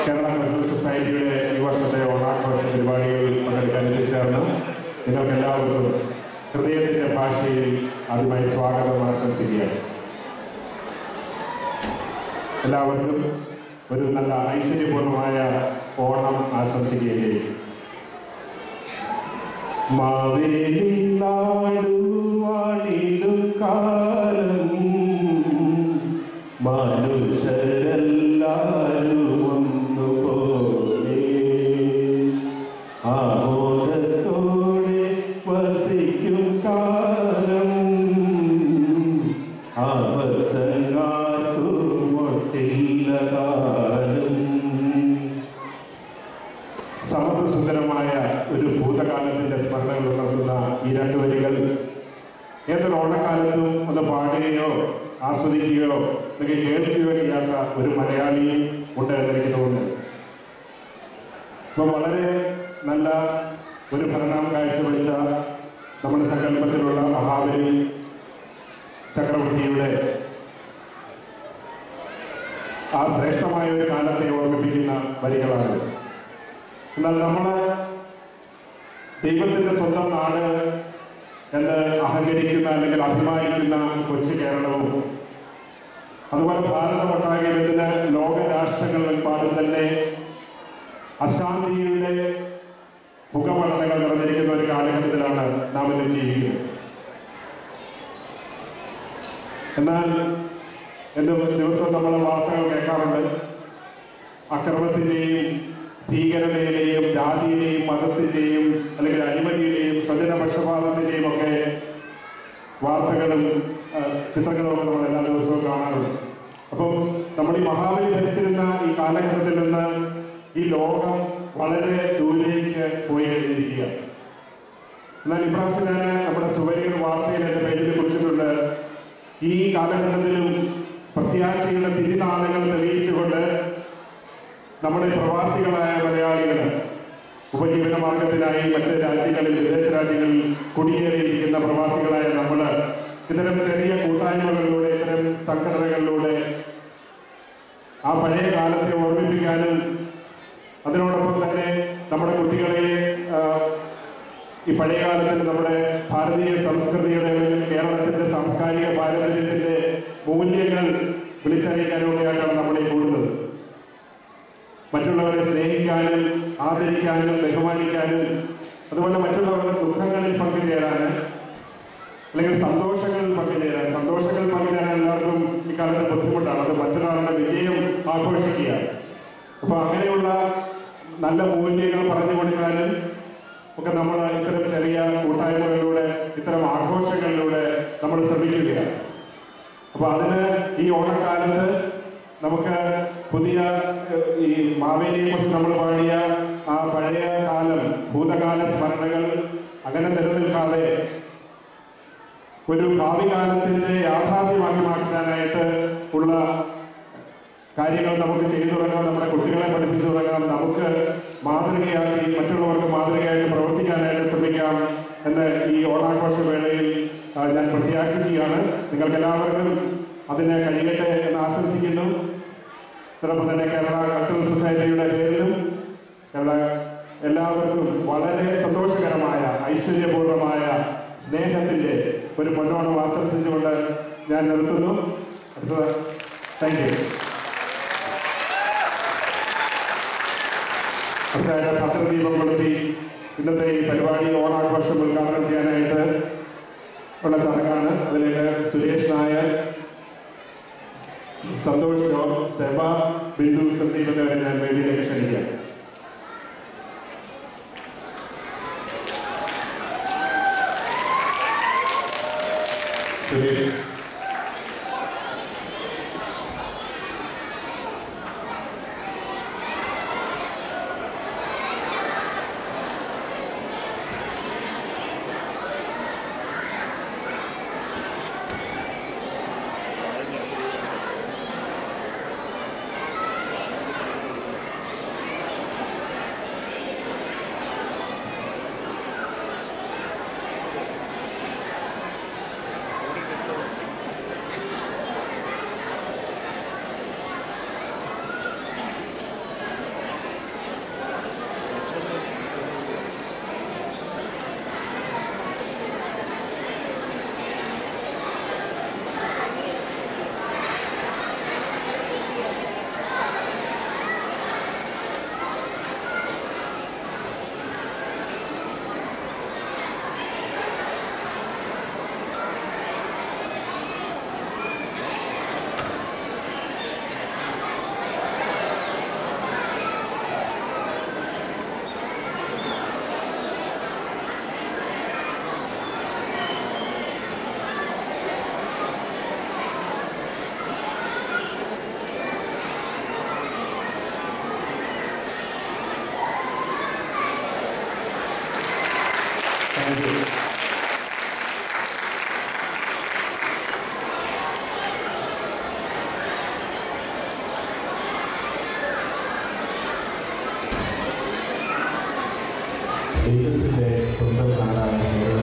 Kerala cultural സൊസൈറ്റിയുടെ ഈ വർഷത്തെ ഓണാഘോഷ പരിപാടികളിൽ പങ്കെടുക്കാൻ എത്തിച്ചേർന്ന് നിങ്ങൾക്ക് എല്ലാവർക്കും ഹൃദയത്തിന്റെ ഭാഷയിൽ ആദ്യമായി സ്വാഗതം ആശംസിക്കുകയാണ് എല്ലാവർക്കും ഒരു നല്ല ഐശ്വര്യപൂർണമായ ഓണം ആശംസിക്കുകയും ചെയ്യും മാവേലി നാടുവാണിടും കാലം മനുഷ്യരെല്ലാരും ഒന്നുപോലെ ആമോദത്തോടെ വസിക്കും കാലം ആപത്തങ്ങാർക്കും ഒട്ടില്ല കാലം സമൃദ്ധസുന്ദരമായ ഒരു ഭൂതകാലത്തിന്റെ സ്മരണകൾ ഉണർത്തുന്ന ഈ രണ്ട് വരികൾ ഏതൊരു ഓണക്കാലത്തും ഒന്ന് പാടുകയോ ആസ്വദിക്കുകയോ അല്ലെങ്കിൽ കേൾക്കുകയോ ചെയ്യാത്ത ഒരു മലയാളിയും ഉണ്ട് എന്ന് എനിക്ക് തോന്നുന്നു ഇപ്പൊ വളരെ നല്ല ഒരു ഭരണം കാഴ്ചവെച്ച നമ്മുടെ സങ്കല്പത്തിലുള്ള മഹാബലി ചക്രവർത്തിയുടെ ആ ശ്രേഷ്ഠമായ ഒരു കാലത്തെ ഓർമ്മിപ്പിക്കുന്ന വരികളാണ് എന്നാൽ നമ്മൾ ദൈവത്തിന്റെ സ്വന്തം നാട് എന്ന് അഹങ്കരിക്കുന്ന അല്ലെങ്കിൽ അഭിമാനിക്കുന്ന കൊച്ചു കേരളവും അതുപോലെ ഭാരതമൊട്ടാകെ വരുന്ന ലോക രാഷ്ട്രങ്ങളിൽപ്പാടും തന്നെ അശാന്തിയുടെ പുകപഠനങ്ങൾ നിറഞ്ഞിരിക്കുന്ന ഒരു കാലഘട്ടത്തിലാണ് നാം ഇന്ന് ജീവിക്കുന്നത് എന്നാൽ എന്ത് ദിവസവും നമ്മൾ വാർത്തകൾ കേൾക്കാറുണ്ട് അക്രമത്തിന്റെയും ഭീകരതയുടെയും ജാതിയുടെയും മതത്തിന്റെയും അല്ലെങ്കിൽ അഴിമതിയുടെയും സ്വജനപക്ഷപാതത്തിന്റെയും ഒക്കെ വാർത്തകളും ആ, ചിത്രങ്ങളും ഒക്കെ നമ്മൾ എല്ലാ ദിവസവും കാണാറുണ്ട് അപ്പം നമ്മൾ ഈ മഹാബലി ഭരിച്ചിരുന്ന ഈ കാലഘട്ടത്തിൽ നിന്ന് ഈ ലോകം വളരെ ദൂരേക്ക് പോയി കഴിഞ്ഞിരിക്കുകയാണ് എന്നാൽ ഇപ്രാവശ്യം ഞാൻ നമ്മുടെ സുവരികൾ വാർത്തയിൽ എൻ്റെ പേജിൽ കുറിച്ചിട്ടുണ്ട് ഈ കാലഘട്ടത്തിലും പ്രത്യാശയുടെ തിരുനാളുകൾ തെളിയിച്ചുകൊണ്ട് നമ്മുടെ പ്രവാസികളായ മലയാളികൾ ഉപജീവന മാർഗത്തിനായി മറ്റ് രാജ്യങ്ങളിൽ വിദേശ രാജ്യങ്ങളിൽ കുടിയേറിയിരിക്കുന്ന പ്രവാസികളായ നമ്മൾ ഇത്തരം ചെറിയ കൂട്ടായ്മകളിലൂടെ ഇത്തരം സംഘടനകളിലൂടെ ആ പഴയ കാലത്തെ ഓർമ്മിപ്പിക്കാനും അതിനോടൊപ്പം തന്നെ നമ്മുടെ കുട്ടികളെ ആ, ഈ പഴയ കാലത്തിൽ നമ്മുടെ ഭാരതീയ സംസ്കൃതിയുടെ അല്ലെങ്കിൽ കേരളത്തിന്റെ സാംസ്കാരിക പാരമ്പര്യത്തിന്റെ മൂല്യങ്ങൾ വിളിച്ചറിയിക്കാനുള്ളതായിട്ടാണ് നമ്മൾ ഈ കൂടുന്നത് മറ്റുള്ളവരെ സ്നേഹിക്കാനും ആദരിക്കാനും ബഹുമാനിക്കാനും അതുപോലെ മറ്റുള്ളവരുടെ ദുഃഖങ്ങളിൽ പങ്കുചേരാനും അല്ലെങ്കിൽ സന്തോഷങ്ങളിൽ പങ്കുചേരാൻ സന്തോഷങ്ങളിൽ പങ്കുചേരാൻ എല്ലാവർക്കും ഇക്കാലത്ത് ബുദ്ധിമുട്ടാണ് അത് മറ്റൊരാളുടെ വിജയം ആഘോഷിക്കുക അപ്പൊ അങ്ങനെയുള്ള നല്ല മൂല്യങ്ങൾ പറഞ്ഞു കൊടുക്കാനും ഒക്കെ നമ്മൾ ഇത്തരം ചെറിയ കൂട്ടായ്മകളിലൂടെ ഇത്തരം ആഘോഷങ്ങളിലൂടെ നമ്മൾ ശ്രമിക്കുകയാണ് അപ്പൊ അതിന് ഈ ഓണക്കാലത്ത് നമുക്ക് പുതിയ ഏഹ്, ഈ മാവേലിയെ കുറിച്ച് നമ്മൾ പാടിയ ആ പഴയ കാലം ഭൂതകാല സ്മരണകൾ അങ്ങനെ നിലനിൽക്കാതെ ഒരു ഭാവി കാലത്തിന്റെ യാഥാർത്ഥ്യമാക്കി മാറ്റാനായിട്ട് ഉള്ള കാര്യങ്ങൾ നമുക്ക് ചെയ്തു തുടങ്ങാം നമ്മുടെ കുട്ടികളെ പഠിപ്പിച്ചു തുടങ്ങാം നമുക്ക് മാതൃകയാക്കി മറ്റുള്ളവർക്ക് മാതൃകയായിട്ട് പ്രവർത്തിക്കാനായിട്ട് ശ്രമിക്കാം എന്ന് ഈ ഓണാഘോഷ വേളയിൽ ആ, ഞാൻ പ്രത്യാശിക്കുകയാണ് നിങ്ങൾക്ക് എല്ലാവർക്കും അതിന് കഴിയട്ടെ എന്ന് ആശംസിക്കുന്നു ചിലപ്പോൾ തന്നെ കേരള കൾച്ചറൽ സൊസൈറ്റിയുടെ പേരിലും കേരള എല്ലാവർക്കും വളരെ സന്തോഷകരമായ ഐശ്വര്യപൂർണമായ സ്നേഹത്തിന്റെ ഒരു പൊന്നോണം ആശംസിച്ചുകൊണ്ട് ഞാൻ നിർത്തുന്നു അടുത്തത് താങ്ക് യു അടുത്തതായിട്ട് ഭദ്രദീപം കൊളുത്തി ഇന്നത്തെ ഈ പരിപാടി ഓണാഘോഷം ഉദ്ഘാടനം ചെയ്യാനായിട്ട് ഉള്ള ചടങ്ങാണ് അതിലേക്ക് സുരേഷ് നായർ സന്തോഷ് ജോർജ് സെബ ബിന്ദു സന്ദീപ് എന്നിവരെ ഞാൻ വേദിയിലേക്ക് ക്ഷണിക്കാം സുരേഷ് ദൈവത്തിൻ്റെ സ്വന്തം നാടാണ് കേരളം